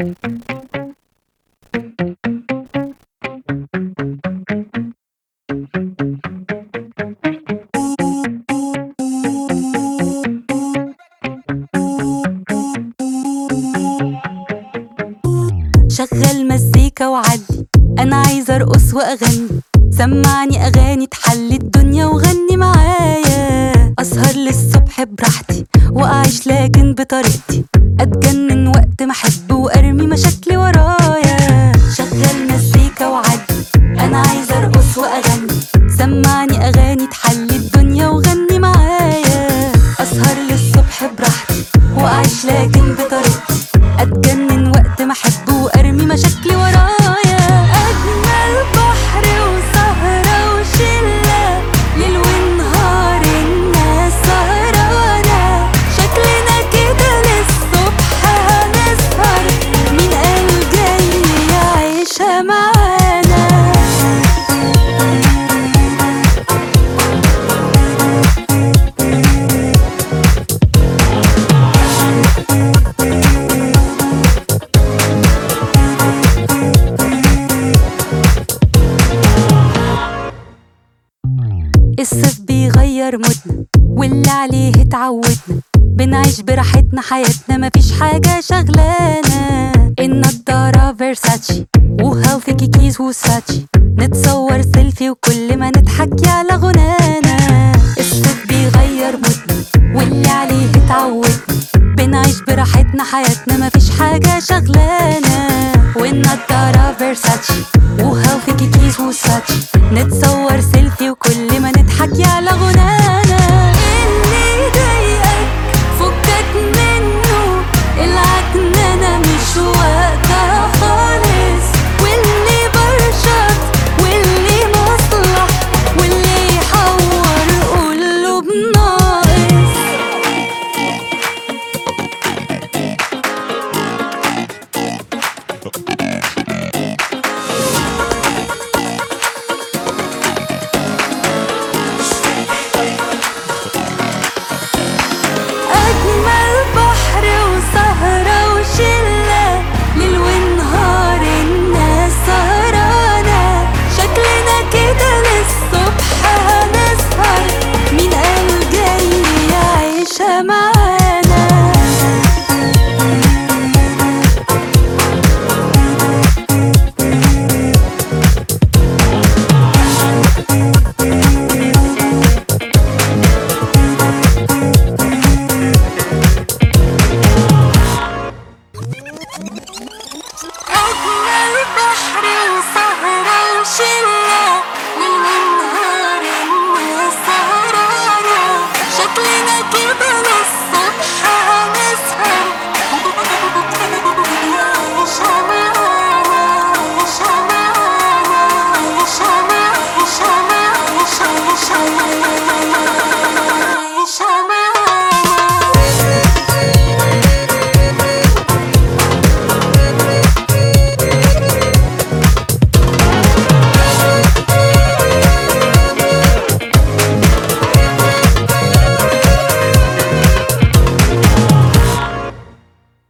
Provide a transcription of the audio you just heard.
شغل مزيكا وعدي انا عايزه ارقص واغني سمعني اغاني تحلي الدنيا وغني معايا اسهر للصبح براحتي واعيش لكن بطريقتي اتجنن وقت ما احب وارمي مشاكلي ورايا شغل مزيكا وعدي انا عايزه ارقص واغني سمعني اغاني تحلي الدنيا وغني معايا اسهر للصبح براحتي واعيش لكن بطريقتي اتجنن وقت ما احب وارمي مشاكلي ورايا اجمل بحر وسهره وشله ليل ونهار الناس سهرانه شكلنا كده للصبح هنسهر مين قال جاي يعيشها معانا الصيف بيغير مودنا واللي عليه اتعودنا بنعيش براحتنا حياتنا مفيش حاجة شغلانا النضارة فيرساتشي وهاوفي كيكيز وساتشي نتصور سيلفي وكل ما نضحك يعلى غنانا الصيف بيغير مودنا واللي عليه اتعودنا بنعيش براحتنا حياتنا مفيش حاجة شغلانا والنضارة فيرساتشي وهاوفي كيكيز وساتشي نتصور سيلفي وكل ما نضحك يعلى غنانا اللي يضايقك فكك منه العكننة مش وقتها خالص واللي برشط واللي مصلح واللي يحور قوله بناقص أجمل بحر وسهرة وشلة ليل ونهار الناس سهرانة شكلنا كده للصبح هنسهر مين قال جاي يعيشها معانا أجمل بحر وسهرة وشلة ليل ونهار الناس سهرانة شكلنا كده للصبح